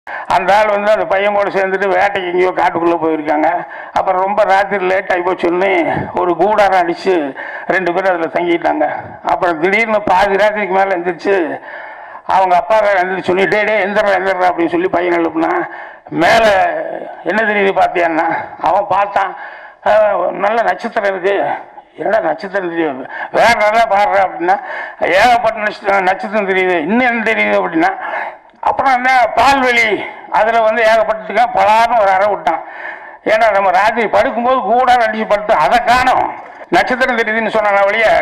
அந்த ஆள் வந்து அந்த பையன் கூட சேர்ந்துட்டு வேட்டைக்கு எங்கேயோ காட்டுக்குள்ளே போயிருக்காங்க அப்புறம் ரொம்ப ராத்திரி லேட் ஆகி போச்சுன்னு ஒரு கூடாரம் அடித்து ரெண்டு பேரும் அதில் தங்கிட்டாங்க அப்புறம் திடீர்னு பாதி ராத்திரிக்கு மேலே எந்திரிச்சு அவங்க அப்பா எந்திரிச்சு சொல்லி டே டே எந்திரா எந்திரா அப்படின்னு சொல்லி பையன் எழுப்புனா மேலே என்ன தெரியுது பார்த்தியான்னா அவன் பார்த்தான் "ஆஹ், நல்ல நட்சத்திரம் இருக்கு என்னடா நட்சத்திரம் தெரியுது வேற நல்லா பாடுற அப்படின்னா ஏகப்பட்ட நட்சத்திரம் நட்சத்திரம் தெரியுது இன்னும் என்ன தெரியுது அப்படின்னா அப்புறம் என்ன பால்வெளி அதில் வந்து ஏகப்பட்டுக்க பலான்னு ஒரு அறை விட்டான் ஏன்னா நம்ம ராத்திரி படுக்கும்போது கூட அடிச்சு படுத்து அதை காணும் நட்சத்திரம் தெரியுதுன்னு சொன்ன வழிய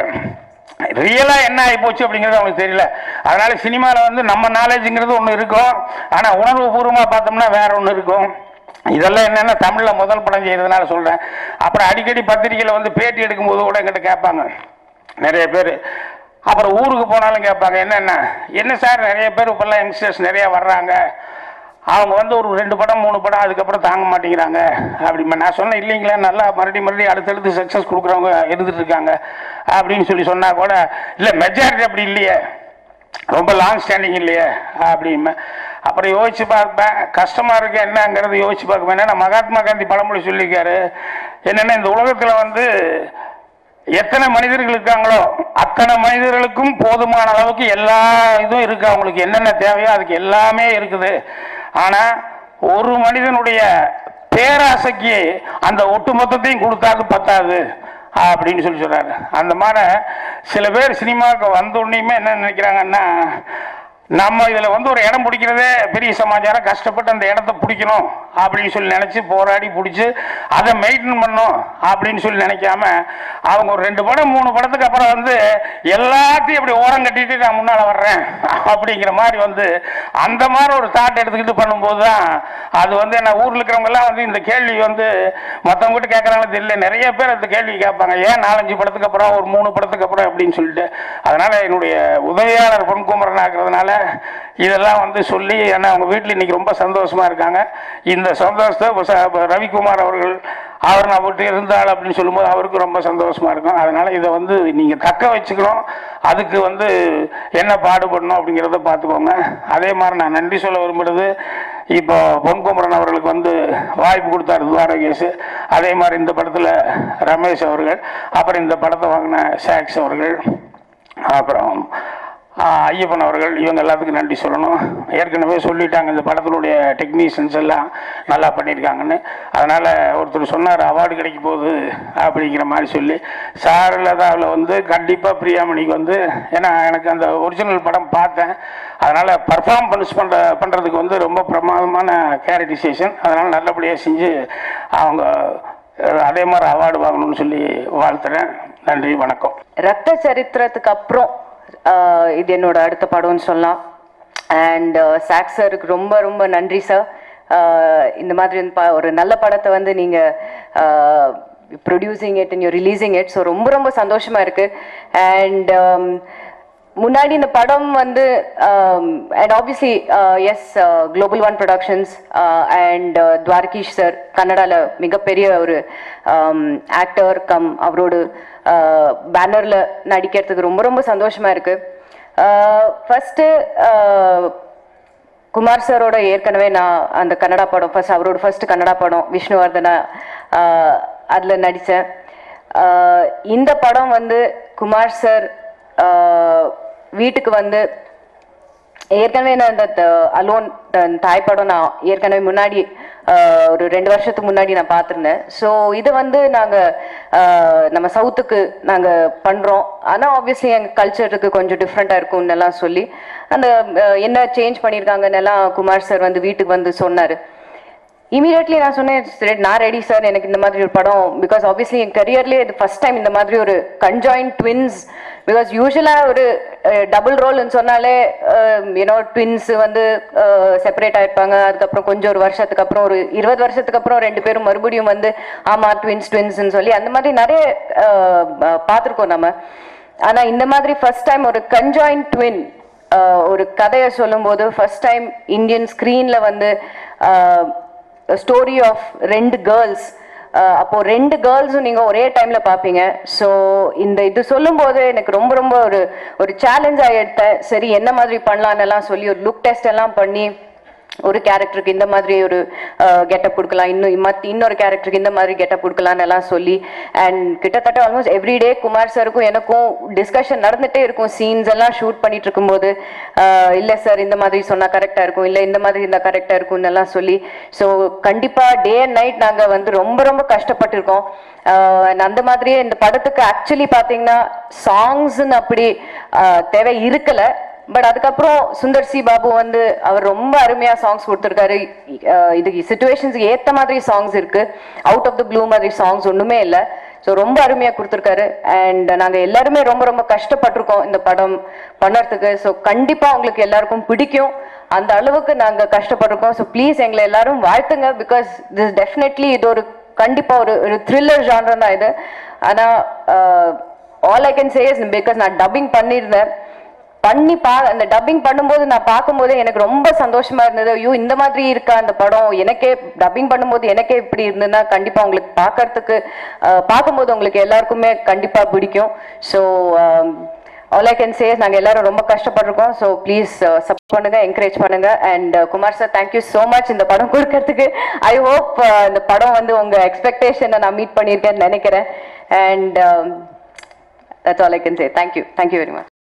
ரியலாக என்ன ஆகி போச்சு அப்படிங்கிறது அவங்களுக்கு தெரியல அதனால சினிமாவில் வந்து நம்ம நாலேஜுங்கிறது ஒன்று இருக்கும் ஆனால் உணர்வு பூர்வமாக பார்த்தோம்னா வேற ஒன்று இருக்கும் இதெல்லாம் என்னன்னா தமிழில் முதல் படம் செய்யறதுனால சொல்கிறேன் அப்புறம் அடிக்கடி பத்திரிக்கையில் வந்து பேட்டி எடுக்கும்போது கூட எங்கிட்ட கேட்பாங்க நிறைய பேர் அப்புறம் ஊருக்கு போனாலும் கேட்பாங்க என்னென்ன என்ன சார் நிறைய பேர் இப்போல்லாம் யங்ஸ்டர்ஸ் நிறைய வர்றாங்க அவங்க வந்து ஒரு ரெண்டு படம் மூணு படம் அதுக்கப்புறம் தாங்க மாட்டேங்கிறாங்க அப்படிமா நான் சொன்னேன் இல்லைங்களே நல்லா மறுபடியும் மறுபடியும் அடுத்தடுத்து சக்ஸஸ் கொடுக்குறவங்க இருந்துட்டு இருக்காங்க அப்படின்னு சொல்லி சொன்னா கூட இல்லை மெஜாரிட்டி அப்படி இல்லையே ரொம்ப லாங் ஸ்டாண்டிங் இல்லையே அப்படிமே அப்புறம் யோசிச்சு பார்ப்பேன் கஷ்டமா இருக்கு என்னங்கிறது யோசிச்சு பார்ப்பேன் ஏன்னா மகாத்மா காந்தி பழமொழி சொல்லியிருக்காரு என்னன்னா இந்த உலகத்துல வந்து எத்தனை மனிதர்கள் இருக்காங்களோ அத்தனை மனிதர்களுக்கும் போதுமான அளவுக்கு எல்லா இதுவும் இருக்கு அவங்களுக்கு என்னென்ன தேவையோ அதுக்கு எல்லாமே இருக்குது ஆனா ஒரு மனிதனுடைய பேராசைக்கு அந்த ஒட்டுமொத்தத்தையும் கொடுத்தாலும் பத்தாது அப்படின்னு சொல்லி சொல்றாரு அந்த மாதிரி சில பேர் சினிமாவுக்கு வந்த உடனேயுமே என்ன நினைக்கிறாங்கன்னா நம்ம இதில் வந்து ஒரு இடம் பிடிக்கிறதே பெரிய சமாச்சாரம் கஷ்டப்பட்டு அந்த இடத்த பிடிக்கணும் அப்படின்னு சொல்லி நினச்சி போராடி பிடிச்சி அதை மெயின்டைன் பண்ணணும் அப்படின்னு சொல்லி நினைக்காம அவங்க ஒரு ரெண்டு படம் மூணு படத்துக்கு அப்புறம் வந்து எல்லாத்தையும் இப்படி ஓரம் கட்டிட்டு நான் முன்னால் வர்றேன் அப்படிங்கிற மாதிரி வந்து அந்த மாதிரி ஒரு தாட் எடுத்துக்கிட்டு பண்ணும்போது தான் அது வந்து என்ன ஊரில் இருக்கிறவங்கெல்லாம் வந்து இந்த கேள்வி வந்து மற்றவங்க கிட்ட கேட்குறாங்களோ தெரியல நிறைய பேர் அந்த கேள்வி கேட்பாங்க ஏன் நாலஞ்சு படத்துக்கு அப்புறம் ஒரு மூணு படத்துக்கு அப்புறம் அப்படின்னு சொல்லிட்டு அதனால என்னுடைய உதவியாளர் பொன்குமரன் ஆக்குறதுனால இதெல்லாம் வந்து சொல்லி ஏன்னா அவங்க வீட்டில் இன்னைக்கு ரொம்ப சந்தோஷமா இருக்காங்க இந்த சந்தோஷத்தை இப்ப ச- இப்ப ரவிக்குமார் அவர்கள் அவர் நம்மகிட்ட இருந்தாள் அப்படின்னு சொல்லும்போது அவருக்கு ரொம்ப சந்தோஷமா இருக்கும் அதனால இதை வந்து நீங்க தக்க வச்சுக்கணும் அதுக்கு வந்து என்ன பாடுபடணும் அப்படிங்கிறத பார்த்துக்கோங்க அதே மாதிரி நான் நன்றி சொல்ல விரும்புறது இப்போ பொன்குமரன் அவர்களுக்கு வந்து வாய்ப்பு கொடுத்தாரு துவாரகேஷ் அதே மாதிரி இந்த படத்தில் ரமேஷ் அவர்கள் அப்புறம் இந்த படத்தை வாங்கின சாக்ஸ் அவர்கள் அப்புறம் ஆ, ஐயப்பன் அவர்கள் இவங்க எல்லாத்துக்கும் நன்றி சொல்லணும் ஏற்கனவே சொல்லிட்டாங்க இந்த படத்தினுடைய டெக்னீஷியன்ஸ் எல்லாம் நல்லா பண்ணியிருக்காங்கன்னு அதனால் ஒருத்தர் சொன்னார் அவார்டு கிடைக்க போகுது அப்படிங்கிற மாதிரி சொல்லி சாரலதாவில் வந்து கண்டிப்பாக பிரியாமணிக்கு வந்து ஏன்னா எனக்கு அந்த ஒரிஜினல் படம் பார்த்தேன் அதனால் பர்ஃபார்ம் பண்ணி பண்ணுற பண்ணுறதுக்கு வந்து ரொம்ப பிரமாதமான கேரக்டரைசேஷன் அதனால் நல்லபடியாக செஞ்சு அவங்க அஹ், அதே மாதிரி அவார்டு வாங்கணும்னு சொல்லி வாழ்த்துறேன் நன்றி வணக்கம் ரத்த சரித்திரத்துக்கு அப்புறம் ஆஹ், இது என்னோட அடுத்த படம்னு சொல்லலாம் அண்ட் சாக் சருக்கு ரொம்ப ரொம்ப நன்றி சார் இந்த மாதிரி இந்த ப- ஒரு நல்ல படத்தை வந்து நீங்கள் producing it and you releasing it so ரொம்ப ரொம்ப சந்தோஷமா இருக்கு அண்ட் முன்னாடி இந்த படம் வந்து and obviously S global one productions and Dwarakish sir கன்னடால மிகப்பெரிய ஒரு ஆக்டர் கம் அவரோட பேனரில் நடிக்கிறதுக்கு ரொம்ப ரொம்ப சந்தோஷமா இருக்கு ஃபர்ஸ்ட்டு குமார் சாரோட ஏற்கனவே நான் அந்த கன்னடா படம் ஃபர்ஸ்ட் அவரோட ஃபர்ஸ்ட் கன்னடா படம் விஷ்ணுவர்தனா ஆஹ், அதுல நடித்தேன் இந்த படம் வந்து குமார் சார் ஆஹ், வீட்டுக்கு வந்து ஏற்கனவே நான் இந்த அலோன் தாய் படம் நான் ஏற்கனவே முன்னாடி ஆஹ், ஒரு ரெண்டு வருஷத்துக்கு முன்னாடி நான் பார்த்துருந்தேன் ஸோ இது வந்து நாங்கள் நம்ம சவுத்துக்கு நாங்கள் பண்ணுறோம் ஆனால் ஆப்வியஸ்லி எங்கள் கல்ச்சருக்கு கொஞ்சம் டிஃப்ரெண்ட்டாக இருக்கும்னு எல்லாம் சொல்லி அந்த ஆஹ், என்ன சேஞ்ச் பண்ணியிருக்காங்கன்னு எல்லாம் குமார் சார் வந்து வீட்டுக்கு வந்து சொன்னார் இமீடியட்லி நான் சொன்னேன் "சரி, நான் ரெடி சார் எனக்கு இந்த மாதிரி ஒரு படம் பிகாஸ் ஆப்வியஸ்லி என் கரியர்லேயே இது ஃபர்ஸ்ட் டைம் இந்த மாதிரி ஒரு கன்ஜாயின்ட் ட்வின்ஸ் பிகாஸ் யூஸ்வலாக ஒரு டபுள் ரோல்னு சொன்னாலே யூனோ ட்வின்ஸ் வந்து செப்பரேட் ஆயிருப்பாங்க அதுக்கப்புறம் கொஞ்சம் ஒரு வருஷத்துக்கு அப்புறம் ஒரு இருபது வருஷத்துக்கு அப்புறம் ரெண்டு பேரும் மறுபடியும் வந்து ஆமா ட்வின்ஸ் ட்வின்ஸ்னு சொல்லி அந்த மாதிரி நிறைய பார்த்துருக்கோம் நம்ம ஆனா இந்த மாதிரி ஃபர்ஸ்ட் டைம் ஒரு கன்ஜாயின்ட் ட்வின் ஒரு கதையை சொல்லும்போது ஃபர்ஸ்ட் டைம் இந்தியன் ஸ்க்ரீனில் வந்து ஸ்டோரி ஆஃப் ரெண்டு கேர்ள்ஸ் அப்போ ரெண்டு கேர்ள்ஸும் நீங்க ஒரே டைம்ல பாப்பீங்க ஸோ இந்த இது சொல்லும்போது எனக்கு ரொம்ப ரொம்ப ஒரு ஒரு சேலஞ்சாக எடுத்தேன் சரி என்ன மாதிரி பண்ணலான்னு எல்லாம் சொல்லி ஒரு லுக் டெஸ்ட் எல்லாம் பண்ணி ஒரு கேரக்டருக்கு இந்த மாதிரி ஒரு கெட்டப் கொடுக்கலாம் இன்னும் மத் இன்னொரு கேரக்டருக்கு இந்த மாதிரி கெட்டப் கொடுக்கலாம்னு எல்லாம் சொல்லி அண்ட் கிட்டத்தட்ட ஆல்மோஸ்ட் எவ்ரிடே குமார் சாருக்கும் எனக்கும் டிஸ்கஷன் நடந்துட்டே இருக்கும் சீன்ஸ் எல்லாம் ஷூட் பண்ணிட்டு இருக்கும்போது அஹ், இல்ல சார் இந்த மாதிரி சொன்னா கரெக்டா இருக்கும் இல்ல இந்த மாதிரி இந்த கரெக்டா இருக்கும்னு எல்லாம் சொல்லி ஸோ கண்டிப்பா டே அண்ட் நைட் நாங்க வந்து ரொம்ப ரொம்ப கஷ்டப்பட்டிருக்கோம் அஹ், and அந்த மாதிரியே இந்த படத்துக்கு ஆக்சுவலி பாத்தீங்கன்னா சாங்ஸ்ன்னு அப்படி அஹ், தேவை இருக்கல பட் அதுக்கப்புறம் சுந்தர் சி பாபு வந்து அவர் ரொம்ப அருமையா சாங்ஸ் கொடுத்துருக்காரு அஹ் இதுக்கு சுச்சுவேஷன்ஸ்க்கு ஏத்த மாதிரி சாங்ஸ் இருக்கு அவுட் ஆஃப் த ப்ளூ மாதிரி சாங்ஸ் ஒண்ணுமே இல்லை ஸோ ரொம்ப அருமையா கொடுத்துருக்காரு அண்ட் நாங்க எல்லாருமே ரொம்ப ரொம்ப கஷ்டப்பட்டிருக்கோம் இந்த படம் பண்ணறதுக்கு ஸோ கண்டிப்பா உங்களுக்கு எல்லாருக்கும் பிடிக்கும் அந்த அளவுக்கு நாங்க கஷ்டப்பட்டிருக்கோம் ஸோ ப்ளீஸ் எங்களை எல்லாரும் வாழ்த்துங்க பிகாஸ் திஸ் டெஃபினெட்லி இது ஒரு கண்டிப்பா ஒரு ஒரு த்ரில்லர் ஜான்ரம் தான் இது ஆனா all I can say because நான் டப்பிங் பண்ணியிருந்தேன் பண்ணி பா அந்த டப்பிங் பண்ணும்போது நான் பார்க்கும்போது எனக்கு ரொம்ப சந்தோஷமா இருந்தது ஐயோ இந்த மாதிரி இருக்கா அந்த படம் எனக்கே டப்பிங் பண்ணும்போது எனக்கே இப்படி இருந்ததுன்னா கண்டிப்பா உங்களுக்கு பார்க்கறதுக்கு அஹ், பார்க்கும்போது உங்களுக்கு எல்லாருக்குமே கண்டிப்பா பிடிக்கும் so all I can say நாங்கள் எல்லாரும் ரொம்ப கஷ்டப்பட்டிருக்கோம் ஸோ ப்ளீஸ் சப்போர்ட் பண்ணுங்க என்கரேஜ் பண்ணுங்க and Kumar sir thank you so much இந்த படம் கொடுக்கறதுக்கு ஐ ஹோப் இந்த படம் வந்து உங்க எக்ஸ்பெக்டேஷனை நான் மீட் பண்ணியிருக்கேன்னு நினைக்கிறேன் and that's all I can say thank you thank you very much